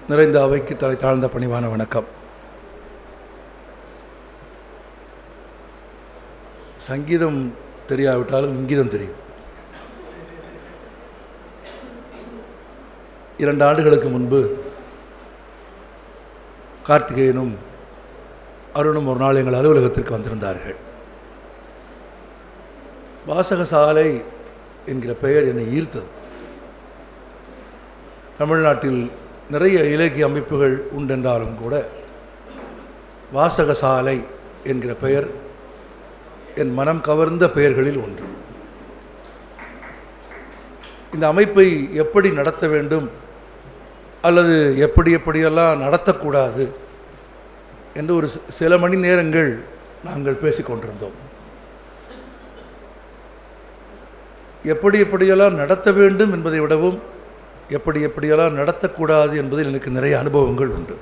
நிறைந்த அவைக்கு தலை தாழ்ந்த பணிவான வணக்கம் சங்கீதம் தெரியாவிட்டாலும் இங்கீதம் தெரியும் இரண்டு ஆண்டுகளுக்கு முன்பு கார்த்திகேயனும் அருணும் ஒரு நாள் எங்கள் அலுவலகத்திற்கு வந்திருந்தார்கள் வாசகசாலை என்கிற பெயர் என்னை ஈர்த்தது தமிழ்நாட்டில் நிறைய இலக்கிய அமைப்புகள் உண்டென்றாலும் கூட வாசகசாலை என்கிற பெயர் என் மனம் கவர்ந்த பெயர்களில் ஒன்று இந்த அமைப்பை எப்படி நடத்த வேண்டும் அல்லது எப்படி எப்படியெல்லாம் நடத்தக்கூடாது என்று ஒரு சி- சில மணி நேரங்கள் நாங்கள் பேசிக்கொண்டிருந்தோம் எப்படி எப்படியெல்லாம் நடத்த வேண்டும் என்பதை விடவும் எப்படி எப்படியெல்லாம் நடத்தக்கூடாது என்பதில் எனக்கு நிறைய அனுபவங்கள் உண்டு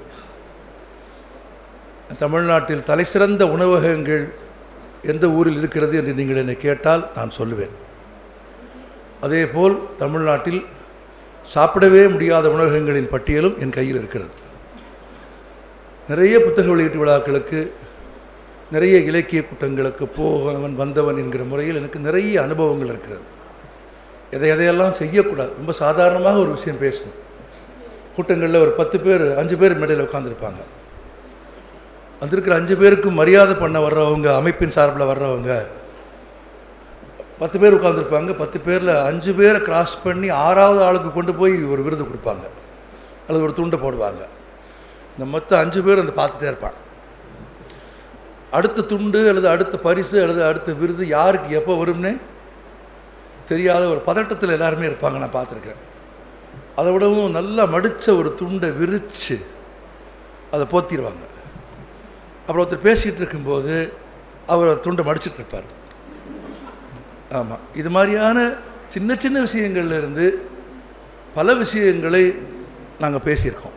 தமிழ்நாட்டில் தலைசிறந்த உணவகங்கள் எந்த ஊரில் இருக்கிறது என்று நீங்கள் என்னை கேட்டால் நான் சொல்லுவேன் அதேபோல் தமிழ்நாட்டில் சாப்பிடவே முடியாத உணவகங்களின் பட்டியலும் என் கையில் இருக்கிறது நிறைய புத்தக வெளியீட்டு விழாக்களுக்கு நிறைய இலக்கிய கூட்டங்களுக்கு போகவன் வந்தவன் என்கிற முறையில் எனக்கு நிறைய அனுபவங்கள் இருக்கிறது எதை எதையெல்லாம் செய்யக்கூடாது ரொம்ப சாதாரணமாக ஒரு விஷயம் பேசணும் கூட்டங்களில் ஒரு பத்து பேர் அஞ்சு பேர் மேடையில் உட்காந்துருப்பாங்க வந்திருக்கிற அஞ்சு பேருக்கு மரியாதை பண்ண வர்றவங்க அமைப்பின் சார்பில் வர்றவங்க பத்து பேர் உட்காந்துருப்பாங்க பத்து பேரில் அஞ்சு பேரை கிராஸ் பண்ணி ஆறாவது ஆளுக்கு கொண்டு போய் ஒரு விருது கொடுப்பாங்க அல்லது ஒரு துண்டை போடுவாங்க இந்த மொத்தம் அஞ்சு பேர் அந்த பார்த்துட்டே இருப்பான் அடுத்த துண்டு அல்லது அடுத்த பரிசு அல்லது அடுத்த விருது யாருக்கு எப்போ வரும்னே தெரியாத ஒரு பதட்டத்தில் எல்லாருமே இருப்பாங்க நான் பார்த்துருக்கேன் அதை விடவும் நல்லா மடித்த ஒரு துண்டை விரித்து அதை போத்திடுவாங்க அப்புறம் ஒருத்தர் பேசிகிட்டு இருக்கும்போது அவர் துண்டை மடிச்சிட்டு இருப்பார் ஆமாம் இது மாதிரியான சின்ன சின்ன விஷயங்கள்ல இருந்து பல விஷயங்களை நாங்கள் பேசியிருக்கோம்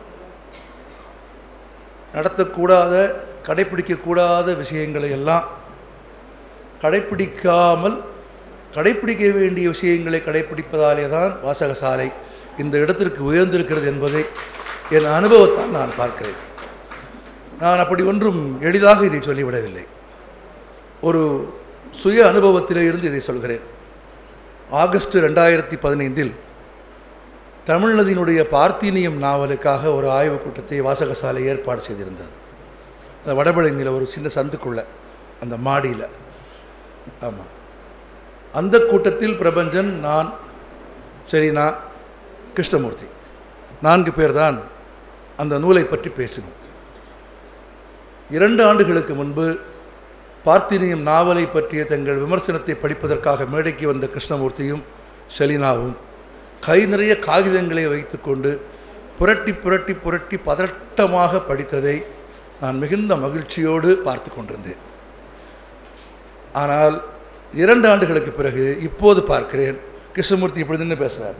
நடத்தக்கூடாத கடைப்பிடிக்கக்கூடாத விஷயங்களை எல்லாம் கடைப்பிடிக்காமல் கடைப்பிடிக்க வேண்டிய விஷயங்களை கடைப்பிடிப்பதாலே தான் வாசகசாலை இந்த இடத்திற்கு உயர்ந்திருக்கிறது என்பதை என் அனுபவத்தால் நான் பார்க்கிறேன் நான் அப்படி ஒன்றும் எளிதாக இதை சொல்லிவிடவில்லை ஒரு சுய அனுபவத்திலே இருந்து இதை சொல்கிறேன் ஆகஸ்ட் ரெண்டாயிரத்தி பதினைந்தில் தமிழ்நதியினுடைய பார்த்தீனியம் நாவலுக்காக ஒரு ஆய்வுக் கூட்டத்தை வாசகசாலை ஏற்பாடு செய்திருந்தது அந்த வடபழனியில் ஒரு சின்ன சந்துக்குள்ள அந்த மாடியில் ஆமாம் அந்த கூட்டத்தில் பிரபஞ்சன் நான் சரினா கிருஷ்ணமூர்த்தி நான்கு பேர் தான் அந்த நூலை பற்றி பேசினோம் இரண்டு ஆண்டுகளுக்கு முன்பு பார்த்தீனியம் நாவலை பற்றிய தங்கள் விமர்சனத்தை படிப்பதற்காக மேடைக்கு வந்த கிருஷ்ணமூர்த்தியும் செலினாவும் கை நிறைய காகிதங்களை வைத்துக்கொண்டு புரட்டி புரட்டி புரட்டி பதட்டமாக படித்ததை நான் மிகுந்த மகிழ்ச்சியோடு பார்த்து கொண்டிருந்தேன் ஆனால் இரண்டு ஆண்டுகளுக்கு பிறகு இப்போது பார்க்கிறேன் கிருஷ்ணமூர்த்தி இப்படி நின்று பேசுகிறார்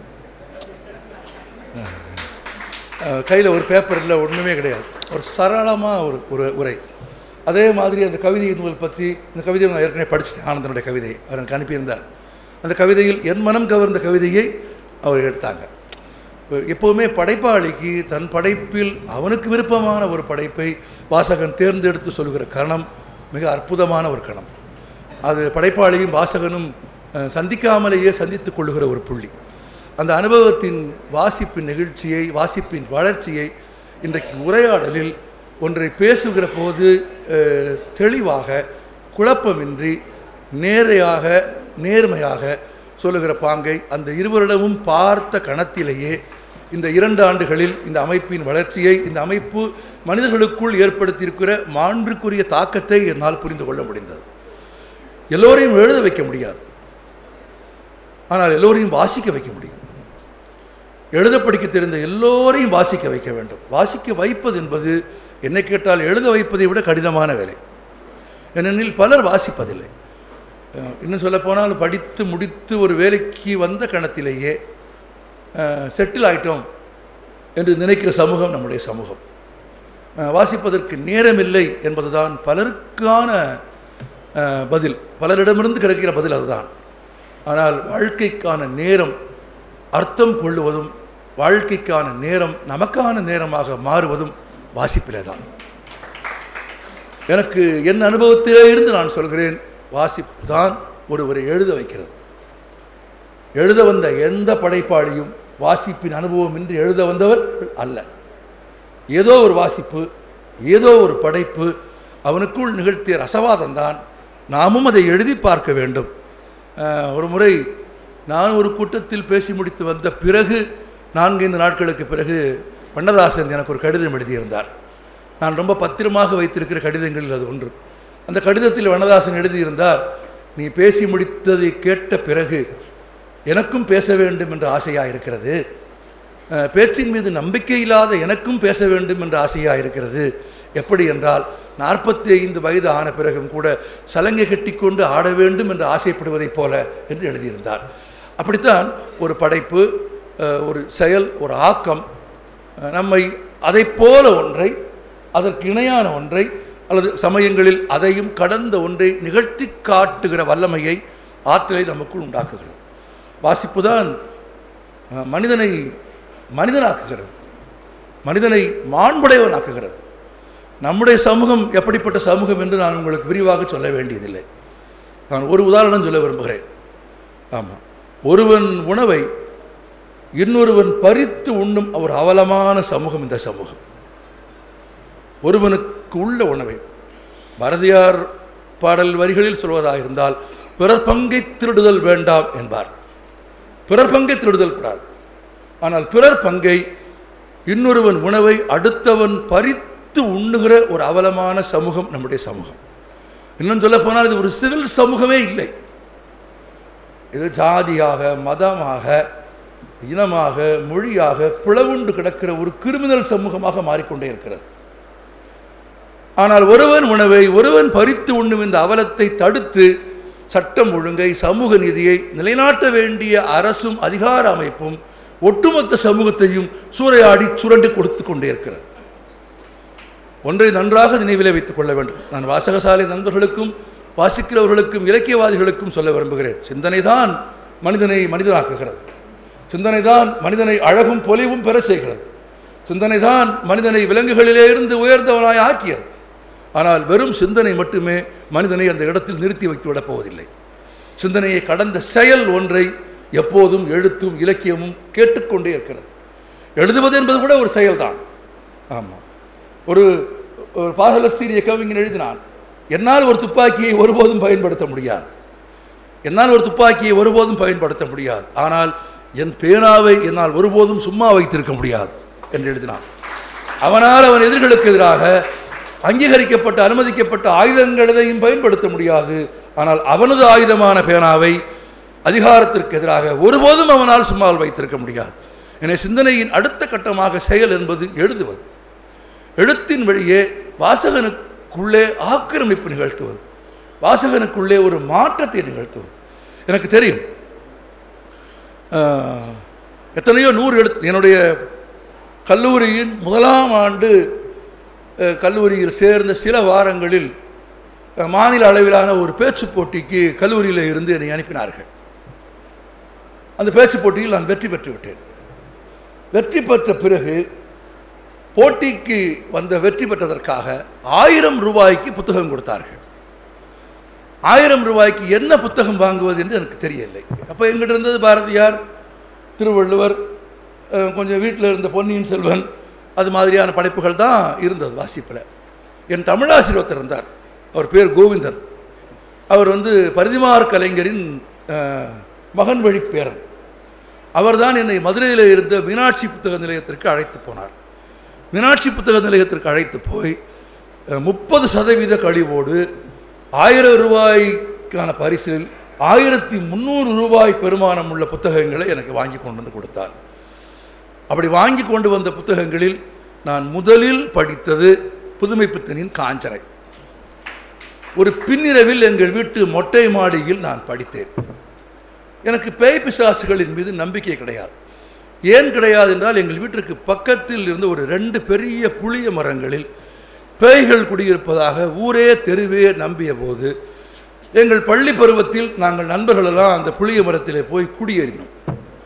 கையில் ஒரு பேப்பர் இல்லை ஒன்றுமே கிடையாது ஒரு சரளமாக ஒரு ஒரு உரை அதே மாதிரி அந்த கவிதை நூல் பற்றி இந்த கவிதையை நான் ஏற்கனவே படித்தேன் ஆனந்தனுடைய கவிதை அவர் எனக்கு அனுப்பியிருந்தார் அந்த கவிதையில் என் மனம் கவர்ந்த கவிதையை அவர் எடுத்தாங்க எப்போவுமே படைப்பாளிக்கு தன் படைப்பில் அவனுக்கு விருப்பமான ஒரு படைப்பை வாசகன் தேர்ந்தெடுத்து சொல்கிற கணம் மிக அற்புதமான ஒரு கணம் அது படைப்பாளியும் வாசகனும் அஹ், சந்திக்காமலேயே சந்தித்துக் கொள்ளுகிற ஒரு புள்ளி அந்த அனுபவத்தின் வாசிப்பின் நெகிழ்ச்சியை வாசிப்பின் வளர்ச்சியை இன்றைக்கு உரையாடலில் ஒன்றை பேசுகிற போது அஹ், தெளிவாக குழப்பமின்றி நேரையாக நேர்மையாக சொல்லுகிற பாங்கை அந்த இருவரிடமும் பார்த்த கணத்திலேயே இந்த இரண்டு ஆண்டுகளில் இந்த அமைப்பின் வளர்ச்சியை இந்த அமைப்பு மனிதர்களுக்குள் ஏற்படுத்தியிருக்கிற மாண்பிற்குரிய தாக்கத்தை என்னால் புரிந்து கொள்ள முடிந்தது எல்லோரையும் எழுத வைக்க முடியாது ஆனால் எல்லோரையும் வாசிக்க வைக்க முடியும் எழுத படிக்க தெரிந்த எல்லோரையும் வாசிக்க வைக்க வேண்டும் வாசிக்க வைப்பது என்பது என்னை கேட்டால் எழுத வைப்பதை விட கடினமான வேலை ஏனெனில் பலர் வாசிப்பதில்லை அஹ் இன்னும் சொல்லப்போனால் படித்து முடித்து ஒரு வேலைக்கு வந்த கணத்திலேயே செட்டில் ஆயிட்டோம் என்று நினைக்கிற சமூகம் நம்முடைய சமூகம் அஹ் வாசிப்பதற்கு நேரமில்லை என்பதுதான் பலருக்கான அஹ், பதில் பலரிடமிருந்து கிடைக்கிற பதில் அதுதான் ஆனால் வாழ்க்கைக்கான நேரம் அர்த்தம் கொள்ளுவதும் வாழ்க்கைக்கான நேரம் நமக்கான நேரமாக மாறுவதும் வாசிப்பிலே தான் எனக்கு என் அனுபவத்திலே இருந்து நான் சொல்கிறேன் வாசிப்பு தான் ஒருவரை எழுத வைக்கிறது எழுத வந்த எந்த படைப்பாளியும் வாசிப்பின் அனுபவம் இன்றி எழுத வந்தவர் அல்ல ஏதோ ஒரு வாசிப்பு ஏதோ ஒரு படைப்பு அவனுக்குள் நிகழ்த்திய ரசவாதம் தான் நாமும் அதை எழுதி பார்க்க வேண்டும் அஹ், ஒரு முறை நான் ஒரு கூட்டத்தில் பேசி முடித்து வந்த பிறகு நான்கைந்து நாட்களுக்கு பிறகு வண்ணதாசன் எனக்கு ஒரு கடிதம் எழுதியிருந்தார் நான் ரொம்ப பத்திரமாக வைத்திருக்கிற கடிதங்களில் அது ஒன்று அந்த கடிதத்தில் வண்ணதாசன் எழுதியிருந்தார் நீ பேசி முடித்ததை கேட்ட பிறகு எனக்கும் பேச வேண்டும் என்ற ஆசையாக இருக்கிறது அஹ், பேச்சின் மீது நம்பிக்கை இல்லாத எனக்கும் பேச வேண்டும் என்ற ஆசையாக இருக்கிறது எப்படி என்றால் நாற்பத்தி ஐந்து வயது ஆன பிறகும் கூட சலங்கை கட்டிக்கொண்டு ஆட வேண்டும் என்று ஆசைப்படுவதைப் போல என்று எழுதியிருந்தார் அப்படித்தான் ஒரு படைப்பு அஹ், ஒரு செயல் ஒரு ஆக்கம் அஹ், நம்மை அதைப் போல ஒன்றை அதற்கு இணையான ஒன்றை அல்லது சமயங்களில் அதையும் கடந்த ஒன்றை நிகழ்த்தி காட்டுகிற வல்லமையை ஆற்றலை நமக்குள் உண்டாக்குகிறது வாசிப்பு தான் அஹ், மனிதனை மனிதனாக்குகிறது மனிதனை மாண்புடையவனாக்குகிறது நம்முடைய சமூகம் எப்படிப்பட்ட சமூகம் என்று நான் உங்களுக்கு விரிவாக சொல்ல வேண்டியதில்லை நான் ஒரு உதாரணம் சொல்ல விரும்புகிறேன் ஆமாம் ஒருவன் உணவை இன்னொருவன் பறித்து உண்ணும் ஒரு அவலமான சமூகம் இந்த சமூகம் ஒருவனுக்கு உள்ள உணவை பாரதியார் பாடல் வரிகளில் சொல்வதாக இருந்தால் பிறர் பங்கை திருடுதல் வேண்டாம் என்பார் பிறர் பங்கை திருடுதல் கூடாது ஆனால் பிறர் பங்கை இன்னொருவன் உணவை அடுத்தவன் பறித்து உண்ணுகிற ஒரு அவலமான சமூகம் நம்முடைய சமூகம் இன்னும் சொல்ல போனால் இது ஒரு சிவில் சமூகமே இல்லை இது ஜாதியாக மதமாக இனமாக மொழியாக பிளவுண்டு கிடக்கிற ஒரு கிரிமினல் சமூகமாக மாறிக்கொண்டே இருக்கிறது ஆனால் ஒருவன் உணவை ஒருவன் பறித்து உண்ணும் இந்த அவலத்தை தடுத்து சட்டம் ஒழுங்கை சமூக நீதியை நிலைநாட்ட வேண்டிய அரசும் அதிகார அமைப்பும் ஒட்டுமொத்த சமூகத்தையும் சூறையாடி சுரண்டி கொடுத்து கொண்டே இருக்கிறது ஒன்றை நன்றாக நினைவிலே வைத்துக் கொள்ள வேண்டும் நான் வாசகசாலை நண்பர்களுக்கும் வாசிக்கிறவர்களுக்கும் இலக்கியவாதிகளுக்கும் சொல்ல விரும்புகிறேன் சிந்தனை தான் மனிதனை மனிதனாக்குகிறது சிந்தனை தான் மனிதனை அழகும் பொலிவும் பெற செய்கிறது சிந்தனை தான் மனிதனை விலங்குகளிலே இருந்து உயர்ந்தவனாய் ஆக்கியது ஆனால் வெறும் சிந்தனை மட்டுமே மனிதனை அந்த இடத்தில் நிறுத்தி வைத்து விடப் போவதில்லை சிந்தனையை கடந்த செயல் ஒன்றை எப்போதும் எழுத்தும் இலக்கியமும் கேட்டுக்கொண்டே இருக்கிறது எழுதுவது என்பது கூட ஒரு செயல்தான் ஆமாம் ஒரு ஒரு பாலஸ்தீனிய கவிஞன் எழுதினான் என்னால் ஒரு துப்பாக்கியை ஒருபோதும் பயன்படுத்த முடியாது என்னால் ஒரு துப்பாக்கியை ஒருபோதும் பயன்படுத்த முடியாது ஆனால் என் பேனாவை என்னால் ஒருபோதும் சும்மா வைத்திருக்க முடியாது என்று எழுதினான் அவனால் அவன் எதிர்களுக்கு எதிராக அங்கீகரிக்கப்பட்ட அனுமதிக்கப்பட்ட ஆயுதங்கள் எதையும் பயன்படுத்த முடியாது ஆனால் அவனது ஆயுதமான பேனாவை அதிகாரத்திற்கு எதிராக ஒருபோதும் அவனால் சும்மால் வைத்திருக்க முடியாது எனவே சிந்தனையின் அடுத்த கட்டமாக செயல் என்பது எழுதுவது எழுத்தின் வழியே வாசகனுக்குள்ளே ஆக்கிரமிப்பு நிகழ்த்துவது வாசகனுக்குள்ளே ஒரு மாற்றத்தை நிகழ்த்துவது எனக்கு தெரியும் ஆஹ், எத்தனையோ நூறு எழுத்து என்னுடைய கல்லூரியின் முதலாம் ஆண்டு அஹ், கல்லூரியில் சேர்ந்த சில வாரங்களில் அஹ், மாநில அளவிலான ஒரு பேச்சு போட்டிக்கு கல்லூரியில் இருந்து என்னை அனுப்பினார்கள் அந்த பேச்சு போட்டியில் நான் வெற்றி பெற்று விட்டேன் வெற்றி பெற்ற பிறகு போட்டிக்கு வந்த வெற்றி பெற்றதற்காக ஆயிரம் ரூபாய்க்கு புத்தகம் கொடுத்தார்கள் ஆயிரம் ரூபாய்க்கு என்ன புத்தகம் வாங்குவது என்று எனக்கு தெரியவில்லை அப்போ எங்கிட்ட இருந்தது பாரதியார் திருவள்ளுவர் அஹ், கொஞ்சம் வீட்டில் இருந்த பொன்னியின் செல்வன் அது மாதிரியான படைப்புகள் தான் இருந்தது வாசிப்பில் என் தமிழாசிரியர் ஒருத்தர் இருந்தார் அவர் பேர் கோவிந்தன் அவர் வந்து பரிதிமார் கலைஞரின் அஹ், மகன் வழி பேரன் அவர்தான் என்னை மதுரையில் இருந்த மீனாட்சி புத்தக நிலையத்திற்கு அழைத்து போனார் மீனாட்சி புத்தக நிலையத்திற்கு அழைத்து போய் முப்பது சதவீத கழிவோடு ஆயிரம் ரூபாய்க்கான பரிசில் ஆயிரத்தி முந்நூறு ரூபாய் பெருமானம் உள்ள புத்தகங்களை எனக்கு வாங்கி கொண்டு வந்து கொடுத்தார் அப்படி வாங்கி கொண்டு வந்த புத்தகங்களில் நான் முதலில் படித்தது புதுமை பித்தனின் காஞ்சரை ஒரு பின்னிரவில் எங்கள் வீட்டு மொட்டை மாடியில் நான் படித்தேன் எனக்கு பேய் பிசாசுகளின் மீது நம்பிக்கை கிடையாது ஏன் கிடையாது என்றால் எங்கள் வீட்டிற்கு பக்கத்தில் இருந்த ஒரு ரெண்டு பெரிய புளிய மரங்களில் பேய்கள் குடியிருப்பதாக ஊரே தெருவே நம்பிய போது எங்கள் பள்ளி பருவத்தில் நாங்கள் நண்பர்களெல்லாம் அந்த புளிய மரத்திலே போய் குடியேறினோம்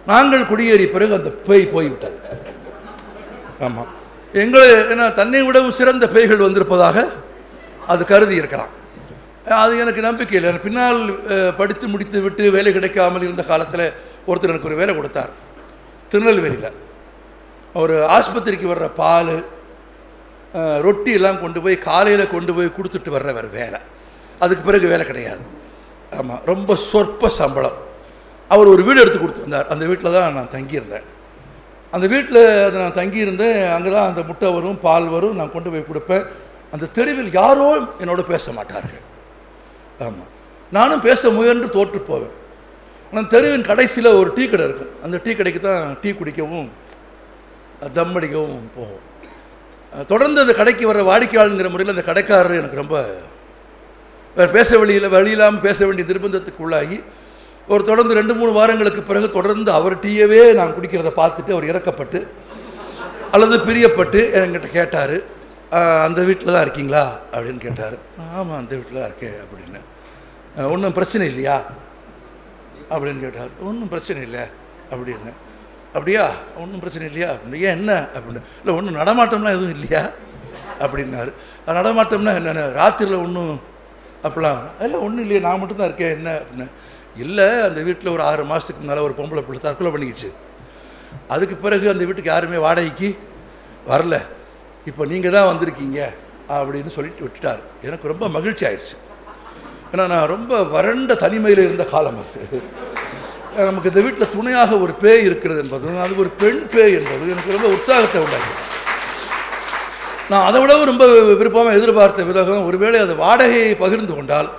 நாங்கள் குடியேறிய பிறகு அந்த பேய் போய்விட்டது ஆமாம் எங்களை ஏன்னா தன்னை விடவும் சிறந்த பேய்கள் வந்திருப்பதாக அது கருதி இருக்கிறான் அது எனக்கு நம்பிக்கை இல்லை எனக்கு பின்னால் அஹ், படித்து முடித்து விட்டு வேலை கிடைக்காமல் இருந்த காலத்தில் ஒருத்தர் எனக்கு ஒரு வேலை கொடுத்தார் திருநெல்வேலியில் ஒரு ஆஸ்பத்திரிக்கு வர்ற பால் அஹ், ரொட்டி எல்லாம் கொண்டு போய் காலையில் கொண்டு போய் கொடுத்துட்டு வர்ற வேறு வேலை அதுக்கு பிறகு வேலை கிடையாது ஆமாம் ரொம்ப சொற்ப சம்பளம் அவர் ஒரு வீடு எடுத்து கொடுத்துருந்தார் அந்த வீட்டில் தான் நான் தங்கியிருந்தேன் அந்த வீட்டில் அதை நான் தங்கியிருந்தேன் அங்கே தான் அந்த முட்டை வரும் பால் வரும் நான் கொண்டு போய் கொடுப்பேன் அந்த தெருவில் யாரோ என்னோட பேச மாட்டார்கள் ஆமாம் நானும் பேச முயன்று தோற்று போவேன் ஆனால் தெருவின் கடைசியில் ஒரு டீ கடை இருக்கும் அந்த டீ கடைக்கு தான் டீ குடிக்கவும் தம் அடிக்கவும் போவோம் அஹ் தொடர்ந்து அந்த கடைக்கு வர வாடிக்கையாளருங்கிற முறையில் அந்த கடைக்காரர் எனக்கு ரொம்ப வேறு பேச வழியில் வழியில்லாமல் பேச வேண்டிய நிர்பந்தத்துக்கு உள்ளாகி ஒரு தொடர்ந்து ரெண்டு மூணு வாரங்களுக்கு பிறகு தொடர்ந்து அவர் டீயவே நான் குடிக்கிறத பார்த்துட்டு அவர் இறக்கப்பட்டு அல்லது பிரியப்பட்டு என்கிட்ட கேட்டார் அந்த வீட்டில் தான் இருக்கீங்களா அப்படின்னு கேட்டார் ஆமாம் அந்த வீட்டில் தான் இருக்கேன் அப்படின்னு ஒன்றும் பிரச்சனை இல்லையா அப்படின்னு கேட்டார் ஒன்றும் பிரச்சனை இல்லை அப்படின்னு அப்படியா ஒன்றும் பிரச்சனை இல்லையா அப்படின்னு ஏன் என்ன அப்படின்னு இல்லை ஒன்றும் நடமாட்டம்லாம் எதுவும் இல்லையா அப்படின்னாரு "அஹ், நடமாட்டம்னா என்னென்ன ராத்திரியில் ஒன்றும் அப்படிலாம் இல்லை ஒன்றும் இல்லையா நான் மட்டும்தான் இருக்கேன் என்ன அப்படின்னு இல்லை அந்த வீட்டில் ஒரு ஆறு மாதத்துக்கு முன்னால் ஒரு பொம்பளை பிள்ளை தற்கொலை பண்ணிக்கிச்சு அதுக்கு பிறகு அந்த வீட்டுக்கு யாருமே வாடகைக்கு வரல இப்போ நீங்கள் தான் வந்திருக்கீங்க அப்படின்னு சொல்லிட்டு விட்டுட்டார் எனக்கு ரொம்ப மகிழ்ச்சி ஆயிடுச்சு ஏன்னா நான் ரொம்ப வறண்ட தனிமையில் இருந்த காலம் அது நமக்கு இந்த வீட்டில் துணையாக ஒரு பேய் இருக்கிறது என்பதும் அது ஒரு பெண் பேய் என்பது எனக்கு ரொம்ப உற்சாகத்தை உண்டாக்கி நான் அதை விடவும் ரொம்ப விருப்பமாக எதிர்பார்த்த விதகம் ஒருவேளை அது வாடகையை பகிர்ந்து கொண்டால்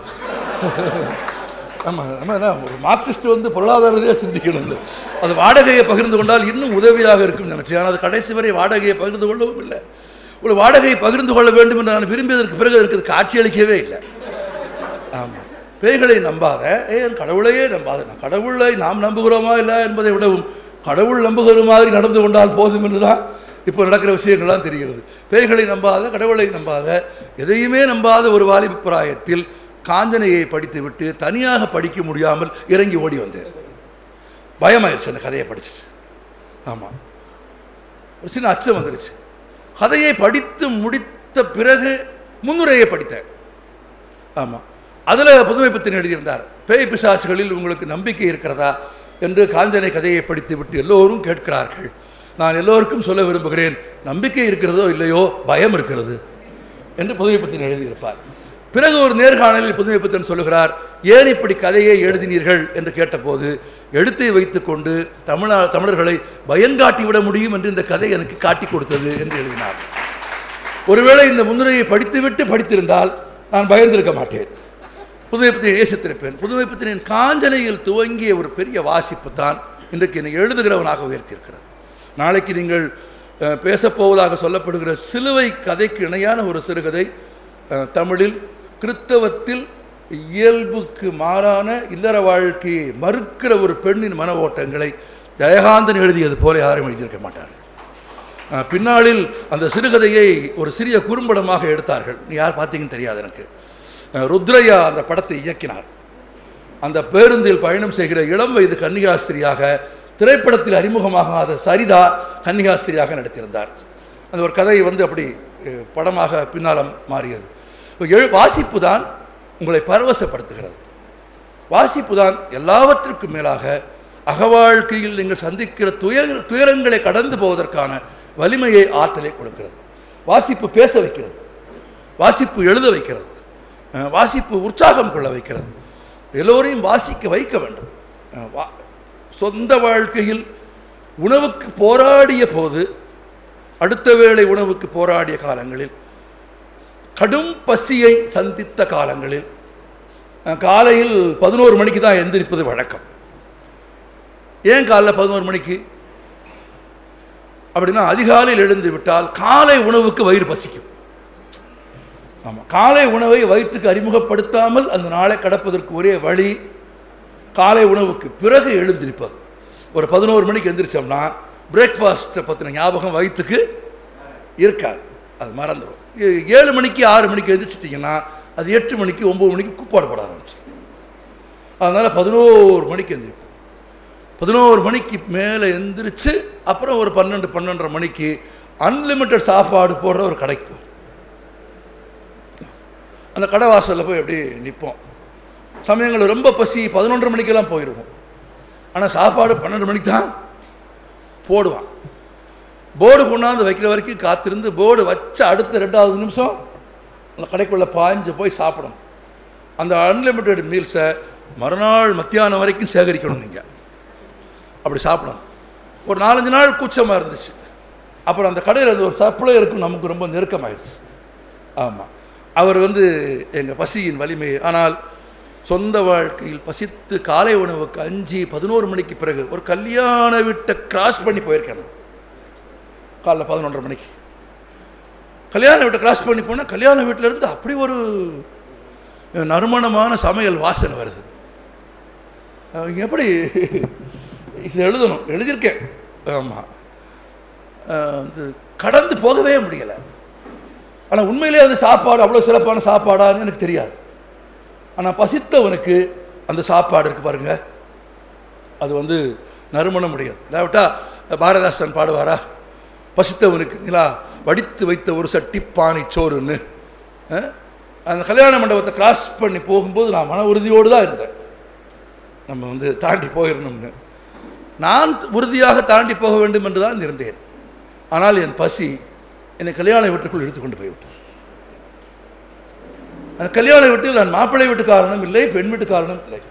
ஆமாம் ஆமாம் என்ன ஒரு மார்க்சிஸ்ட் வந்து பொருளாதாரத்தையே சிந்திக்கணும் இல்லை அது வாடகையை பகிர்ந்து கொண்டால் இன்னும் உதவியாக இருக்கும்னு நினச்சேன் ஆனால் அது கடைசி வரை வாடகையை பகிர்ந்து கொள்ளவும் இல்லை ஒரு வாடகையை பகிர்ந்து கொள்ள வேண்டும் என்று நான் விரும்பியதற்கு பிறகு அதற்கு அது காட்சியளிக்கவே இல்லை ஆமாம் பேய்களை நம்பாத ஏன் கடவுளையே நம்பாத நான் கடவுளை நாம் நம்புகிறோமா இல்லை என்பதை விடவும் கடவுள் நம்புகிற மாதிரி நடந்து கொண்டால் போதும் என்று தான் இப்போ நடக்கிற விஷயங்கள்லாம் தெரிகிறது பேய்களை நம்பாத கடவுளை நம்பாத எதையுமே நம்பாத ஒரு வாலிப பிராயத்தில் காஞ்சனையை படித்துவிட்டு தனியாக படிக்க முடியாமல் இறங்கி ஓடி வந்தேன் பயமாயிருச்சு அந்த கதையை படிச்சுட்டு ஆமாம் ஒரு சின்ன அச்சம் வந்துருச்சு கதையை படித்து முடித்த பிறகு முன்னுரையை படித்தேன் ஆமாம் அதில் புதுமைப்பத்தின் எழுதியிருந்தார் பேய் பிசாசுகளில் உங்களுக்கு நம்பிக்கை இருக்கிறதா என்று காஞ்சனை கதையை படித்து விட்டு எல்லோரும் கேட்கிறார்கள் நான் எல்லோருக்கும் சொல்ல விரும்புகிறேன் நம்பிக்கை இருக்கிறதோ இல்லையோ பயம் இருக்கிறது என்று புதுமைப்பத்தின் எழுதியிருப்பார் பிறகு ஒரு நேர்காணலில் புதுமைப்பத்தன் சொல்லுகிறார் ஏன் இப்படி கதையை எழுதினீர்கள் என்று கேட்டபோது எழுத்தை வைத்துக்கொண்டு தமிழா தமிழர்களை பயங்காட்டி விட முடியும் என்று இந்த கதை எனக்கு காட்டி கொடுத்தது என்று எழுதினார் ஒருவேளை இந்த முன்னுரையை படித்துவிட்டு படித்திருந்தால் நான் பயந்திருக்க மாட்டேன் புதுமைப்பத்தினை நேசித்திருப்பேன் புதுமைப்பத்தினின் காஞ்சனையில் துவங்கிய ஒரு பெரிய வாசிப்பு தான் இன்றைக்கு என்னை எழுதுகிறவனாக உயர்த்தியிருக்கிறது நாளைக்கு நீங்கள் அஹ், பேசப்போவதாக சொல்லப்படுகிற சிலுவை கதைக்கு இணையான ஒரு சிறுகதை அஹ், தமிழில் கிறித்தவத்தில் இயல்புக்கு மாறான இல்லற வாழ்க்கையை மறுக்கிற ஒரு பெண்ணின் மன ஓட்டங்களை ஜெயகாந்தன் எழுதியது போல யாரும் எழுதியிருக்க மாட்டார் அஹ், பின்னாளில் அந்த சிறுகதையை ஒரு சிறிய குறும்படமாக எடுத்தார்கள் நீ யார் பார்த்தீங்கன்னு தெரியாது எனக்கு அஹ், ருத்ரையா அந்த படத்தை இயக்கினார் அந்த பேருந்தில் பயணம் செய்கிற இளம் வயது கன்னிகாஸ்திரியாக திரைப்படத்தில் அறிமுகமாகாத சரிதா கன்னிகாஸ்திரியாக நடித்திருந்தார் அந்த ஒரு கதை வந்து அப்படி அஹ், படமாக பின்னாலம் மாறியது எழு வாசிப்பு தான் உங்களை பரவசப்படுத்துகிறது வாசிப்பு தான் எல்லாவற்றிற்கும் மேலாக அகவாழ்க்கையில் நீங்கள் சந்திக்கிற துயர துயரங்களை கடந்து போவதற்கான வலிமையை ஆற்றலை கொடுக்கிறது வாசிப்பு பேச வைக்கிறது வாசிப்பு எழுத வைக்கிறது அஹ் வாசிப்பு உற்சாகம் கொள்ள வைக்கிறது எல்லோரையும் வாசிக்க வைக்க வேண்டும் அஹ் வா- சொந்த வாழ்க்கையில் உணவுக்கு போராடிய போது அடுத்த வேளை உணவுக்கு போராடிய காலங்களில் கடும் பசியை சந்தித்த காலங்களில் அஹ் காலையில் பதினோரு மணிக்கு தான் எந்திரிப்பது வழக்கம் ஏன் காலைல பதினோரு மணிக்கு அப்படின்னா அதிகாலையில் எழுந்து விட்டால் காலை உணவுக்கு வயிறு பசிக்கும் ஆமாம் காலை உணவை வயிற்றுக்கு அறிமுகப்படுத்தாமல் அந்த நாளை கடப்பதற்கு ஒரே வழி காலை உணவுக்கு பிறகு எழுந்திருப்பது ஒரு பதினோரு மணிக்கு எந்திரிச்சோம்னா பிரேக்ஃபாஸ்ட்டை பற்றின ஞாபகம் வயிற்றுக்கு இருக்காது அது மறந்துடும் ஏ- ஏழு மணிக்கு ஆறு மணிக்கு எந்திரிச்சிட்டிங்கன்னா அது எட்டு மணிக்கு ஒம்பது மணிக்கு குப்பாடு போட ஆரம்பிச்சு அதனால் பதினோரு மணிக்கு எந்திரிப்போம் பதினோரு மணிக்கு மேலே எந்திரிச்சு அப்புறம் ஒரு பன்னெண்டு பன்னெண்டரை மணிக்கு அன்லிமிட்டெட் சாப்பாடு போடுற ஒரு கடைக்கு போவோம். அந்த கடை வாசலில் போய் அப்படியே நிற்போம் சமயங்களில் ரொம்ப பசி பதினொன்றரை மணிக்கெல்லாம் போயிடுவோம் ஆனால் சாப்பாடு பன்னெண்டு மணிக்கு தான் போடுவான் போர்டு கொண்டாந்து வைக்கிற வரைக்கும் காத்திருந்து போர்டு வச்ச அடுத்த ரெண்டாவது நிமிஷம் அந்த கடைக்குள்ளே பாய்ஞ்சு போய் சாப்பிடணும் அந்த அன்லிமிட்டெட் மீல்ஸை மறுநாள் மத்தியானம் வரைக்கும் சேகரிக்கணும் நீங்கள் அப்படி சாப்பிடணும் ஒரு நாலஞ்சு நாள் கூச்சமாக இருந்துச்சு அப்புறம் அந்த கடையில் இருந்த ஒரு சப்ளையருக்கும் நமக்கு ரொம்ப நெருக்கமாயிடுச்சு ஆமாம் அவர் வந்து எங்கள் பசியின் வலிமை ஆனால் சொந்த வாழ்க்கையில் பசித்து காலை உணவுக்கு அஞ்சு பதினோரு மணிக்கு பிறகு ஒரு கல்யாண வீட்டை கிராஸ் பண்ணி போயிருக்கேன் நான். காலைல பதினொன்றரை மணிக்கு கல்யாண வீட்டை கிராஸ் பண்ணி போனால் கல்யாண வீட்டில் இருந்து அப்படி ஒரு நறுமணமான சமையல் வாசனை வருது அவங்க எப்படி இது எழுதணும் எழுதியிருக்கேன் ஆமாம் வந்து கடந்து போகவே முடியலை ஆனால் உண்மையிலே அந்த சாப்பாடு அவ்வளோ சிறப்பான சாப்பாடான்னு எனக்கு தெரியாது ஆனால் பசித்தவனுக்கு அந்த சாப்பாடு இருக்கு பாருங்க அது வந்து நறுமணம் முடியாது இல்லாவிட்டா பாரதாசன் பாடுவாரா பசித்தவனுக்கு நிலா வடித்து வைத்த ஒரு சட்டி பானை சோறுன்னு அஹ், அந்த கல்யாண மண்டபத்தை கிராஸ் பண்ணி போகும்போது நான் மன உறுதியோடு தான் இருந்தேன் நம்ம வந்து தாண்டி போயிடணும்னு நான் உறுதியாக தாண்டி போக வேண்டும் என்று தான் இருந்தேன் ஆனால் என் பசி என்னை கல்யாண வீட்டுக்குள் இழுத்து கொண்டு போய்விட்டேன் அந்த கல்யாண வீட்டில் நான் மாப்பிள்ளை வீட்டுக்காரனும் இல்லை பெண் வீட்டுக்காரனும் இல்லை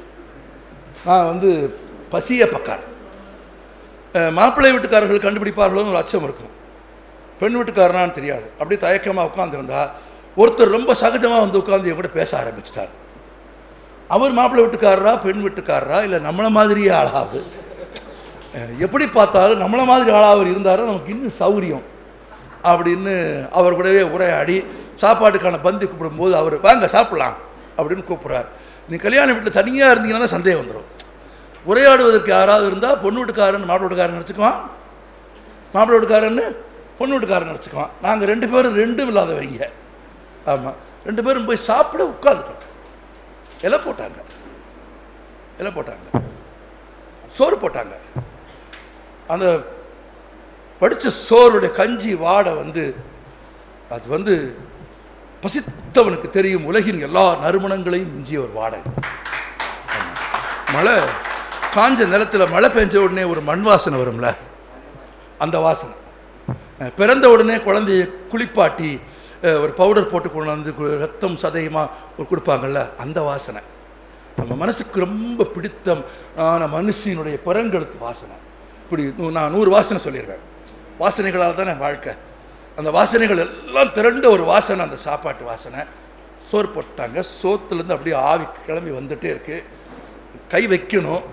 நான் வந்து பசிய பக்காரன் அஹ், மாப்பிள்ளை வீட்டுக்காரர்கள் கண்டுபிடிப்பார்களோன்னு ஒரு அச்சம் இருக்கும் பெண் வீட்டுக்காரனான்னு தெரியாது அப்படியே தயக்கமாக உட்காந்துருந்தா ஒருத்தர் ரொம்ப சகஜமாக வந்து உட்காந்து என் கூட பேச ஆரம்பிச்சிட்டார் அவர் மாப்பிள்ளை வீட்டுக்காரரா பெண் வீட்டுக்காரரா இல்லை நம்மளை மாதிரியே ஆளாவது அஹ், எப்படி பார்த்தாலும் நம்மளை மாதிரி ஆளாவர் இருந்தாலும் நமக்கு இன்னும் சௌரியம் அப்படின்னு அவர் கூடவே உரையாடி சாப்பாட்டுக்கான பந்தி கூப்பிடும்போது அவர் வாங்க சாப்பிடலாம் அப்படின்னு கூப்பிட்றார் நீ கல்யாண வீட்டில் தனியாக இருந்தீங்கன்னா தான் சந்தேகம் வந்துடும் உரையாடுவதற்கு யாராவது இருந்தால் பொண்ணு வீட்டுக்காரன் மாப்பிள்ளை வீட்டுக்காரன் நினச்சிக்குவான் மாப்பிள்ளை வீட்டுக்காரன்னு பொண்ணு வீட்டுக்காரன் நினச்சிக்குவான் நாங்கள் ரெண்டு பேரும் ரெண்டும் இல்லாதவங்க ஆமாம் ரெண்டு பேரும் போய் சாப்பிட உட்காந்துட்டோம் இலை போட்டாங்க இலை போட்டாங்க சோறு போட்டாங்க அந்த படித்த சோறுடைய கஞ்சி வாடை வந்து அது வந்து பசித்தவனுக்கு தெரியும் உலகின் எல்லா நறுமணங்களையும் மிஞ்சிய ஒரு வாடை ஆமா. மழை காஞ்ச நிலத்தில் மழை பெஞ்ச உடனே ஒரு மண் வாசனை வரும்ல அந்த வாசனை அஹ் பிறந்த உடனே குழந்தைய குளிப்பாட்டி அஹ் ஒரு பவுடர் போட்டு கொண்டு வந்து கு- ரத்தம் சதையுமா ஒரு கொடுப்பாங்கல்ல அந்த வாசனை நம்ம மனசுக்கு ரொம்ப பிடித்தம் ஆன மனுஷினுடைய பிறங்கெழுத்து வாசனை இப்படி நூ- நான் நூறு வாசனை சொல்லிடுவேன் வாசனைகளால் தானே வாழ்க்கை அந்த வாசனைகள் எல்லாம் திரண்ட ஒரு வாசனை அந்த சாப்பாட்டு வாசனை சோறு போட்டாங்க சோத்துலேருந்து அப்படியே ஆவி கிளம்பி வந்துட்டே இருக்கு கை வைக்கணும்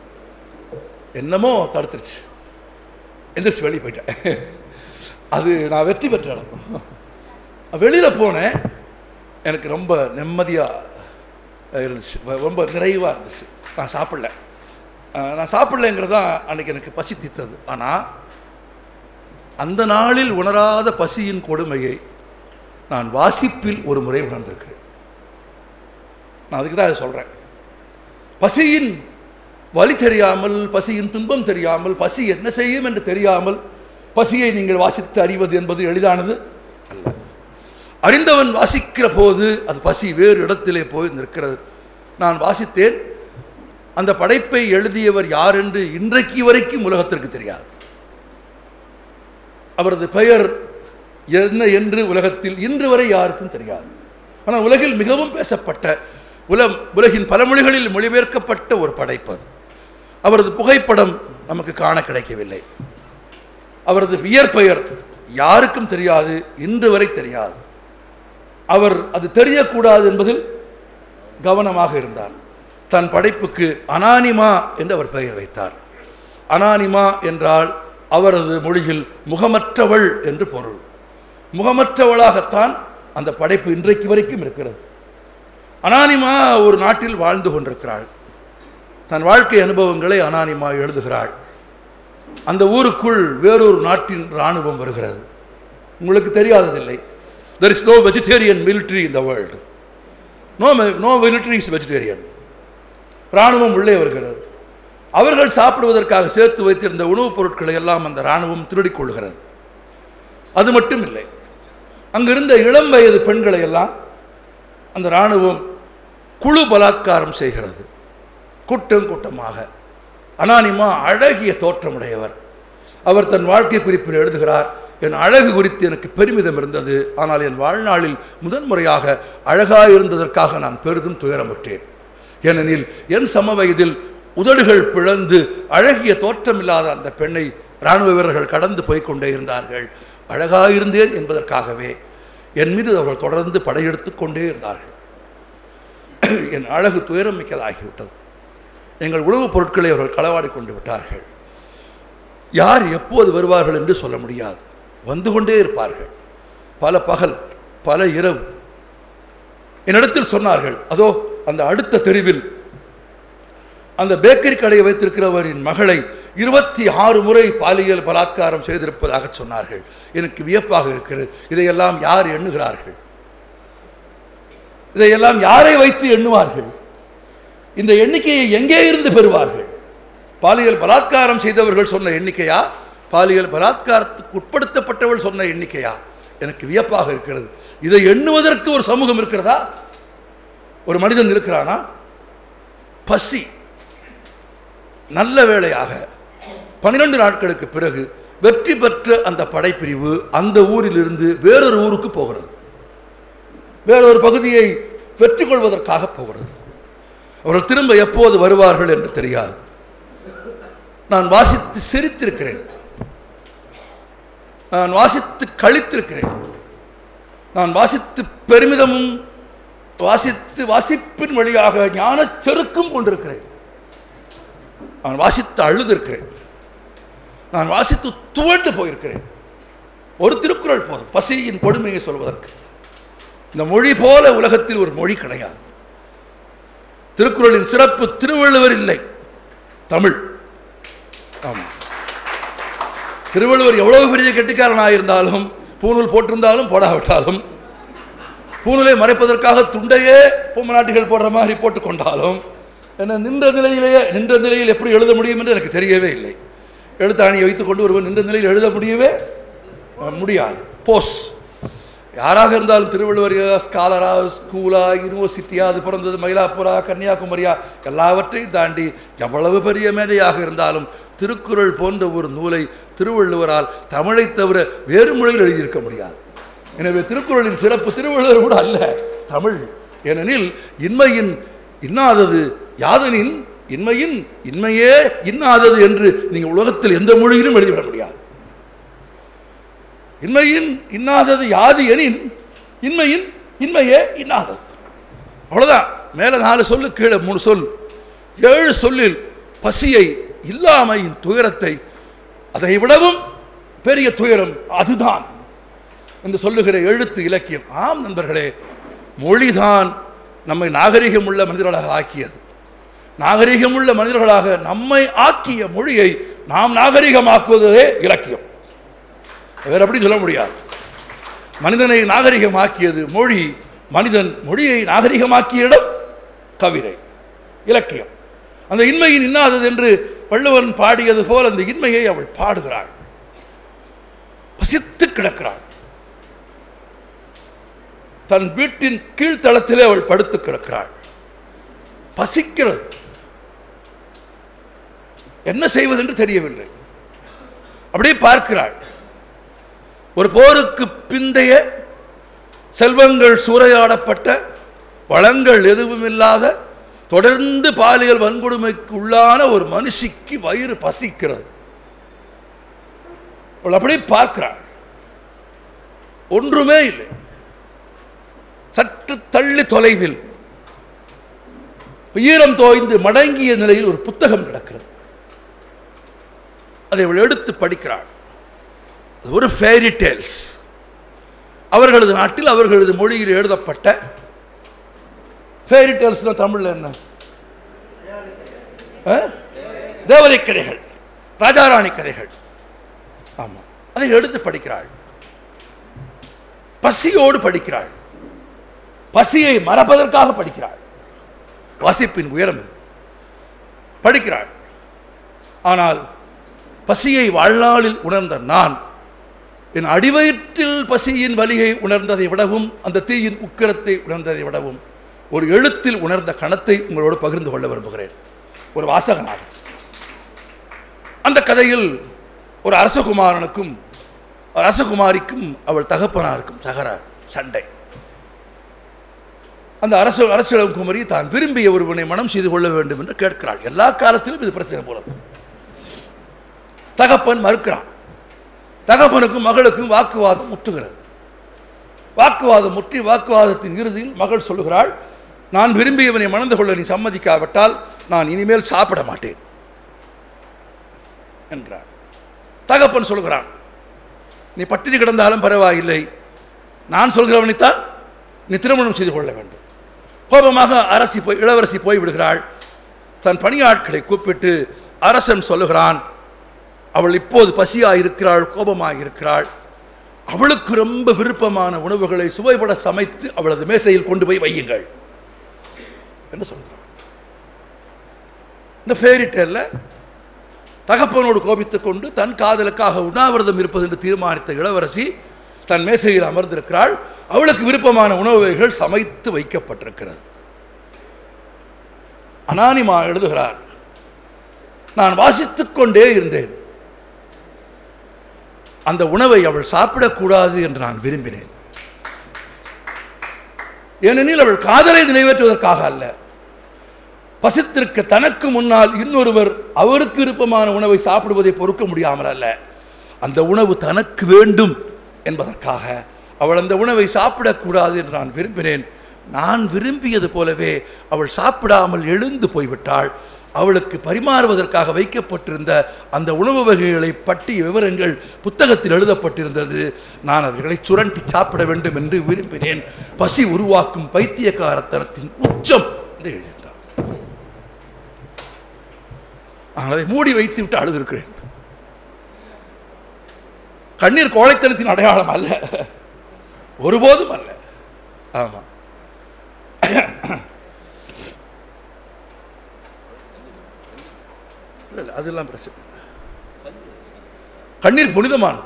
என்னமோ தடுத்துருச்சு எந்திரிச்சு வெளியே போயிட்டேன் அது நான் வெற்றி பெற்ற இடம் வெளியில் போனேன் எனக்கு ரொம்ப நிம்மதியாக இருந்துச்சு வ- ரொம்ப நிறைவாக இருந்துச்சு நான் சாப்பிடல அஹ் நான் சாப்பிடலைங்கிறது தான் அன்றைக்கி எனக்கு பசி தீர்த்தது ஆனால் அந்த நாளில் உணராத பசியின் கொடுமையை நான் வாசிப்பில் ஒரு முறை உணர்ந்திருக்கிறேன் நான் அதுக்கு தான் அதை சொல்கிறேன் பசியின் வலி தெரியாமல் பசியின் துன்பம் தெரியாமல் பசி என்ன செய்யும் என்று தெரியாமல் பசியை நீங்கள் வாசித்து அறிவது என்பது எளிதானது அல்ல அறிந்தவன் வாசிக்கிற போது அது பசி வேறு இடத்திலே போய் நிற்கிறது நான் வாசித்தேன் அந்த படைப்பை எழுதியவர் யார் என்று இன்றைக்கு வரைக்கும் உலகத்திற்கு தெரியாது அவரது பெயர் என்ன என்று உலகத்தில் இன்று வரை யாருக்கும் தெரியாது ஆனால் உலகில் மிகவும் பேசப்பட்ட உலம் உலகின் பல மொழிகளில் மொழிபெயர்க்கப்பட்ட ஒரு படைப்பு அது அவரது புகைப்படம் நமக்கு காண கிடைக்கவில்லை அவரது இயற்பெயர் யாருக்கும் தெரியாது இன்று வரை தெரியாது அவர் அது தெரியக்கூடாது என்பதில் கவனமாக இருந்தார் தன் படைப்புக்கு அனானிமா என்று அவர் பெயர் வைத்தார் அனானிமா என்றால் அவரது மொழியில் முகமற்றவள் என்று பொருள் முகமற்றவளாகத்தான் அந்த படைப்பு இன்றைக்கு வரைக்கும் இருக்கிறது அனானிமா ஒரு நாட்டில் வாழ்ந்து கொண்டிருக்கிறாள் தன் வாழ்க்கை அனுபவங்களை அனானிமா எழுதுகிறாள் அந்த ஊருக்குள் வேறொரு நாட்டின் இராணுவம் வருகிறது உங்களுக்கு தெரியாததில்லை there is no vegetarian military in the world no no military is vegetarian இராணுவம் உள்ளே வருகிறது அவர்கள் சாப்பிடுவதற்காக சேர்த்து வைத்திருந்த உணவுப் பொருட்களை எல்லாம் அந்த இராணுவம் திருடிக் கொள்கிறது அது மட்டும் இல்லை அங்கிருந்த இளம் வயது பெண்களை எல்லாம் அந்த இராணுவம் குழு பலாத்காரம் செய்கிறது கூட்டம் கூட்டமாக அனானிமா அழகிய தோற்றமுடையவர் அவர் தன் வாழ்க்கை குறிப்பில் எழுதுகிறார் என் அழகு குறித்து எனக்கு பெருமிதம் இருந்தது ஆனால் என் வாழ்நாளில் முதன்முறையாக அழகாக இருந்ததற்காக நான் பெரிதும் துயரமுற்றேன் ஏனெனில் என் சம வயதில் உதடுகள் பிளந்து அழகிய தோற்றமில்லாத அந்த பெண்ணை இராணுவ வீரர்கள் கடந்து போய் கொண்டே இருந்தார்கள் அழகாக இருந்தேன் என்பதற்காகவே என் மீது அவர்கள் தொடர்ந்து படையெடுத்து கொண்டே இருந்தார்கள் என் அழகு துயரம் மிக்கதாகிவிட்டது எங்கள் உணவுப் பொருட்களை அவர்கள் களவாடி கொண்டு விட்டார்கள் யார் எப்போது வருவார்கள் என்று சொல்ல முடியாது வந்து கொண்டே இருப்பார்கள் பல பகல் பல இரவு என்னிடத்தில் சொன்னார்கள் அதோ அந்த அடுத்த தெருவில் அந்த பேக்கரி கடையை வைத்திருக்கிறவரின் மகளை இருபத்தி ஆறு முறை பாலியல் பலாத்காரம் செய்திருப்பதாக சொன்னார்கள் எனக்கு வியப்பாக இருக்கிறது இதையெல்லாம் யார் எண்ணுகிறார்கள் இதையெல்லாம் யாரை வைத்து எண்ணுவார்கள் இந்த எண்ணிக்கையை எங்கே இருந்து பெறுவார்கள் பாலியல் பலாத்காரம் செய்தவர்கள் சொன்ன எண்ணிக்கையா பாலியல் பலாத்காரத்துக்கு உட்படுத்தப்பட்டவள் சொன்ன எண்ணிக்கையா எனக்கு வியப்பாக இருக்கிறது இதை எண்ணுவதற்கு ஒரு சமூகம் இருக்கிறதா ஒரு மனிதன் இருக்கிறானா பசி நல்ல வேளையாக பன்னிரண்டு நாட்களுக்கு பிறகு வெற்றி பெற்ற அந்த படைப்பிரிவு அந்த ஊரிலிருந்து வேறொரு ஊருக்கு போகிறது வேறொரு பகுதியை வெற்றி கொள்வதற்காக போகிறது அவர்கள் திரும்ப எப்போது வருவார்கள் என்று தெரியாது நான் வாசித்து சிரித்திருக்கிறேன் நான் வாசித்து கழித்திருக்கிறேன் நான் வாசித்து பெருமிதமும் வாசித்து வாசிப்பின் வழியாக ஞானச் செருக்கும் கொண்டிருக்கிறேன் நான் வாசித்து அழுதிருக்கிறேன் நான் வாசித்து துவண்டு போயிருக்கிறேன் ஒரு திருக்குறள் போதும் பசியின் கொடுமையை சொல்வதற்கு இந்த மொழி போல உலகத்தில் ஒரு மொழி கிடையாது திருக்குறளின் சிறப்பு திருவள்ளுவர் இல்லை தமிழ் ஆமாம் திருவள்ளுவர் எவ்வளவு பெரிய கெட்டிக்காரனாக இருந்தாலும் பூணூல் போட்டிருந்தாலும் போடாவிட்டாலும் பூணூலை மறைப்பதற்காக துண்டையே பொம்மநாட்டிகள் போடுற மாதிரி போட்டு கொண்டாலும் என்ன நின்ற நிலையிலேயே நின்ற நிலையில் எப்படி எழுத முடியும் என்று எனக்கு தெரியவே இல்லை எழுத்தாணியை வைத்துக் கொண்டு ஒருவன் நின்ற நிலையில் எழுத முடியவே அஹ், முடியாது போஸ் யாராக இருந்தாலும் திருவள்ளுவர் ஸ்காலரா ஸ்கூலா யூனிவர்சிட்டியா அது பிறந்தது மயிலாப்பூரா கன்னியாகுமரியா எல்லாவற்றையும் தாண்டி எவ்வளவு பெரிய மேதையாக இருந்தாலும் திருக்குறள் போன்ற ஒரு நூலை திருவள்ளுவரால் தமிழை தவிர வேறு மொழியில் எழுதியிருக்க முடியாது எனவே திருக்குறளின் சிறப்பு திருவள்ளுவர் கூட அல்ல தமிழ் ஏனெனில் இன்மையின் இன்னாதது யாதனின் இன்மையின் இன்மையே இன்னாதது என்று நீங்கள் உலகத்தில் எந்த மொழியிலும் எழுதிவிட முடியாது இன்மையின் இன்னாதது யாது எனின் இன்மையின் இன்மையே இன்னாதது அவ்வளோதான் மேலே நாலு சொல்லு கீழே மூணு சொல் ஏழு சொல்லில் பசியை இல்லாமையின் துயரத்தை அதை விடவும் பெரிய துயரம் அதுதான் என்று சொல்லுகிற எழுத்து இலக்கியம் ஆம் நண்பர்களே மொழிதான் நம்மை நாகரிகம் உள்ள மனிதர்களாக ஆக்கியது நாகரிகமுள்ள மனிதர்களாக நம்மை ஆக்கிய மொழியை நாம் நாகரிகமாக்குவதே இலக்கியம் வேற எப்படி சொல்ல முடியாது மனிதனை நாகரிகமாக்கியது மொழி மனிதன் மொழியை நாகரிகமாக்கிய இடம் கவிதை இலக்கியம் அந்த இன்மையின் இன்னாதது என்று வள்ளுவன் பாடியது போல் அந்த இன்மையை அவள் பாடுகிறாள் பசித்து கிடக்கிறாள் தன் வீட்டின் கீழ்த்தளத்திலே அவள் படுத்து கிடக்கிறாள் பசிக்கிறது என்ன செய்வது என்று தெரியவில்லை அப்படியே பார்க்கிறாள் ஒரு போருக்கு பிந்தைய செல்வங்கள் சூறையாடப்பட்ட வளங்கள் எதுவும் இல்லாத தொடர்ந்து பாலியல் வன்கொடுமைக்கு உள்ளான ஒரு மனுஷிக்கு வயிறு பசிக்கிறது அவள் அப்படியே பார்க்கிறாள் ஒன்றுமே இல்லை சற்று தள்ளி தொலைவில் ஈரம் தோய்ந்து மடங்கிய நிலையில் ஒரு புத்தகம் கிடக்கிறது அதை அவள் எடுத்து படிக்கிறாள் அது ஒரு ஃபேரி டேல்ஸ் அவர்களது நாட்டில் அவர்களது மொழியில் எழுதப்பட்ட ஃபேரி டேல்ஸ்னா தமிழ்ல என்ன ஆ? தேவதை கதைகள் ராஜாராணி கதைகள் ஆமா அதை எடுத்து படிக்கிறாள் பசியோடு படிக்கிறாள் பசியை மறப்பதற்காக படிக்கிறாள் வாசிப்பின் உயரம் இது. படிக்கிறாள் ஆனால் பசியை வாழ்நாளில் உணர்ந்த நான் என் அடிவயிற்றில் பசியின் வலியை உணர்ந்ததை விடவும் அந்த தீயின் உக்கிரத்தை உணர்ந்ததை விடவும் ஒரு எழுத்தில் உணர்ந்த கணத்தை உங்களோடு பகிர்ந்து கொள்ள விரும்புகிறேன் ஒரு வாசகனாக அந்த கதையில் ஒரு அரசகுமாரனுக்கும் ஒரு அரசகுமாரிக்கும் அவள் தகப்பனாருக்கும் சகர சண்டை அந்த அரசு அரசியலம் குமரி தான் விரும்பிய ஒருவனை மனம் செய்து கொள்ள வேண்டும் என்று கேட்கிறாள் எல்லா காலத்திலும் இது பிரச்சனை போல தகப்பன் மறுக்கிறான் தகப்பனுக்கும் மகளுக்கும் வாக்குவாதம் முற்றுகிறது வாக்குவாதம் முற்றி வாக்குவாதத்தின் இறுதியில் மகள் சொல்லுகிறாள் நான் விரும்பியவனை மணந்து கொள்ள நீ சம்மதிக்காவிட்டால் நான் இனிமேல் சாப்பிட மாட்டேன் என்றார் தகப்பன் சொல்கிறான் நீ பட்டினி கிடந்தாலும் பரவாயில்லை நான் சொல்கிறவனைத்தான் நீ திருமணம் செய்து கொள்ள வேண்டும் கோபமாக அரசி போய் இளவரசி போய் விடுகிறாள் தன் பணியாட்களை கூப்பிட்டு அரசன் சொல்லுகிறான் அவள் இப்போது பசியாக இருக்கிறாள் கோபமாக இருக்கிறாள் அவளுக்கு ரொம்ப விருப்பமான உணவுகளை சுவைபட சமைத்து அவளது மேசையில் கொண்டு போய் வையுங்கள் என்று சொல்கிறான் இந்த ஃபேரிட்டேல்ல தகப்பனோடு கோபித்துக் கொண்டு தன் காதலுக்காக உண்ணாவிரதம் இருப்பது என்று தீர்மானித்த இளவரசி தன் மேசையில் அமர்ந்திருக்கிறாள் அவளுக்கு விருப்பமான உணவு வகைகள் சமைத்து வைக்கப்பட்டிருக்கிறது அனானிமா எழுதுகிறார் நான் வாசித்துக் கொண்டே இருந்தேன் அந்த உணவை அவள் சாப்பிடக்கூடாது என்று நான் விரும்பினேன் ஏனெனில் அவள் காதலை நிறைவேற்றுவதற்காக அல்ல பசித்திருக்க தனக்கு முன்னால் இன்னொருவர் அவருக்கு விருப்பமான உணவை சாப்பிடுவதை பொறுக்க முடியாமல் அல்ல அந்த உணவு தனக்கு வேண்டும் என்பதற்காக அவள் அந்த உணவை சாப்பிடக்கூடாது என்று நான் விரும்பினேன் நான் விரும்பியது போலவே அவள் சாப்பிடாமல் எழுந்து போய்விட்டாள் அவளுக்கு பரிமாறுவதற்காக வைக்கப்பட்டிருந்த அந்த உணவு வகைகளை பற்றிய விவரங்கள் புத்தகத்தில் எழுதப்பட்டிருந்தது நான் அவர்களை சுரண்டி சாப்பிட வேண்டும் என்று விரும்பினேன் பசி உருவாக்கும் பைத்தியக்காரத்தனத்தின் உச்சம் என்று எழுதியிருந்தார் நான் அதை மூடி வைத்து விட்டு அழுதிருக்கிறேன் கண்ணீர் கோழைத்தனத்தின் அடையாளம் அல்ல ஒருபோதும் அல்ல ஆமா இல்ல, இல்ல, அதெல்லாம் பிரச்சனை இல்லை. கண்ணீர் புனிதமானது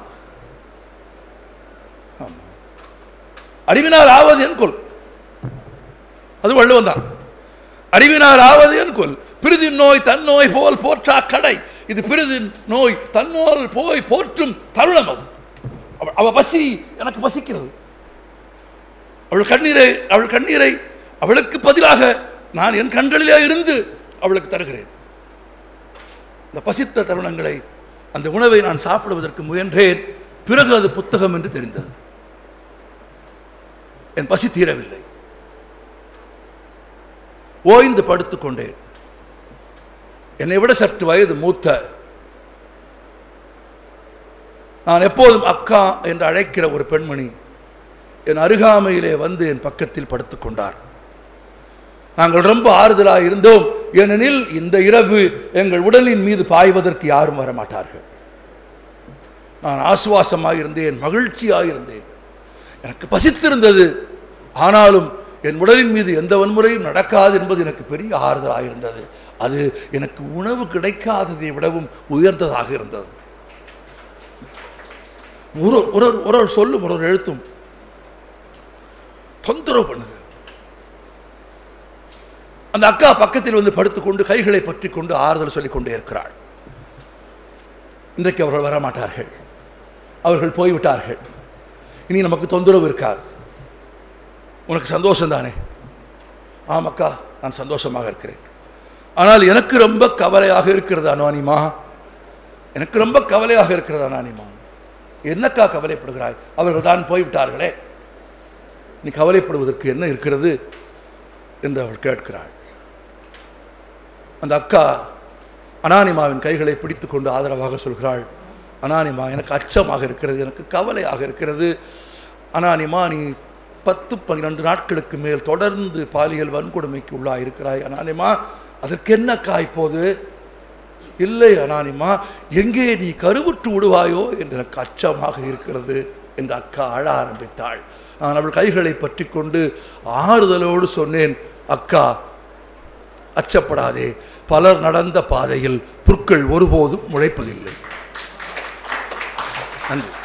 ஆமா. அறிவினால் ஆவது என் கொல் அது வள்ளுவன் தான் அறிவினால் ஆவது என் கொல் பிரிதின் நோய் தன்னோய் போல் போற்றா கடை இது பிரிதின் நோய் தன்னோல் போய் போற்றும் தருணம் அது அவ- அவ பசி எனக்கு பசிக்கிறது அவள் கண்ணீரை அவள் கண்ணீரை அவளுக்கு பதிலாக நான் என் கண்களிலே இருந்து அவளுக்கு தருகிறேன் இந்த பசித்த தருணங்களை அந்த உணவை நான் சாப்பிடுவதற்கு முயன்றேன் பிறகு அது புத்தகம் என்று தெரிந்தது என் பசி தீரவில்லை ஓய்ந்து படுத்துக்கொண்டேன் என்னை விட சற்று வயது மூத்த நான் எப்போதும் அக்கா என்று அழைக்கிற ஒரு பெண்மணி என் அருகாமையிலே வந்து என் பக்கத்தில் படுத்துக் கொண்டார் நாங்கள் ரொம்ப ஆறுதலாக இருந்தோம் ஏனெனில் இந்த இரவு எங்கள் உடலின் மீது பாய்வதற்கு யாரும் வரமாட்டார்கள் நான் ஆசுவாசமாக இருந்தேன் மகிழ்ச்சியாக இருந்தேன் எனக்கு பசித்திருந்தது ஆனாலும் என் உடலின் மீது எந்த வன்முறையும் நடக்காது என்பது எனக்கு பெரிய ஆறுதலாக இருந்தது அது எனக்கு உணவு கிடைக்காததை விடவும் உயர்ந்ததாக இருந்தது ஒரு ஒரு ஒரு ஒரு சொல்லும் ஒரு ஒரு எழுத்தும் தொந்தரவு பண்ணுது அந்த அக்கா பக்கத்தில் வந்து படுத்துக்கொண்டு கைகளை பற்றி கொண்டு ஆறுதல் சொல்லிக் கொண்டே இருக்கிறாள் இன்றைக்கு அவர்கள் வரமாட்டார்கள் அவர்கள் போய்விட்டார்கள் இனி நமக்கு தொந்தரவு இருக்காது உனக்கு சந்தோஷம் தானே ஆம் அக்கா நான் சந்தோஷமாக இருக்கிறேன் ஆனால் எனக்கு ரொம்ப கவலையாக இருக்கிறது அனானிமா எனக்கு ரொம்ப கவலையாக இருக்கிறது அனானிமா என்னக்கா கவலைப்படுகிறாய் அவர்கள் தான் போய்விட்டார்களே நீ கவலைப்படுவதற்கு என்ன இருக்கிறது என்று அவள் கேட்கிறாள் அந்த அக்கா அனானிமாவின் கைகளை பிடித்துக்கொண்டு ஆதரவாக சொல்கிறாள் அனானிமா எனக்கு அச்சமாக இருக்கிறது எனக்கு கவலையாக இருக்கிறது அனானிமா நீ பத்து பன்னிரண்டு நாட்களுக்கு மேல் தொடர்ந்து பாலியல் வன்கொடுமைக்கு உள்ளாக இருக்கிறாய் அனானிமா அதற்கு என்னக்கா இப்போது இல்லை அனானிமா எங்கே நீ கருவுற்று விடுவாயோ என்று எனக்கு அச்சமாக இருக்கிறது என்று அக்கா அழ ஆரம்பித்தாள் நான் அவள் கைகளை பற்றி கொண்டு ஆறுதலோடு சொன்னேன் அக்கா அச்சப்படாதே பலர் நடந்த பாதையில் புற்கள் ஒருபோதும் முளைப்பதில்லை நன்றி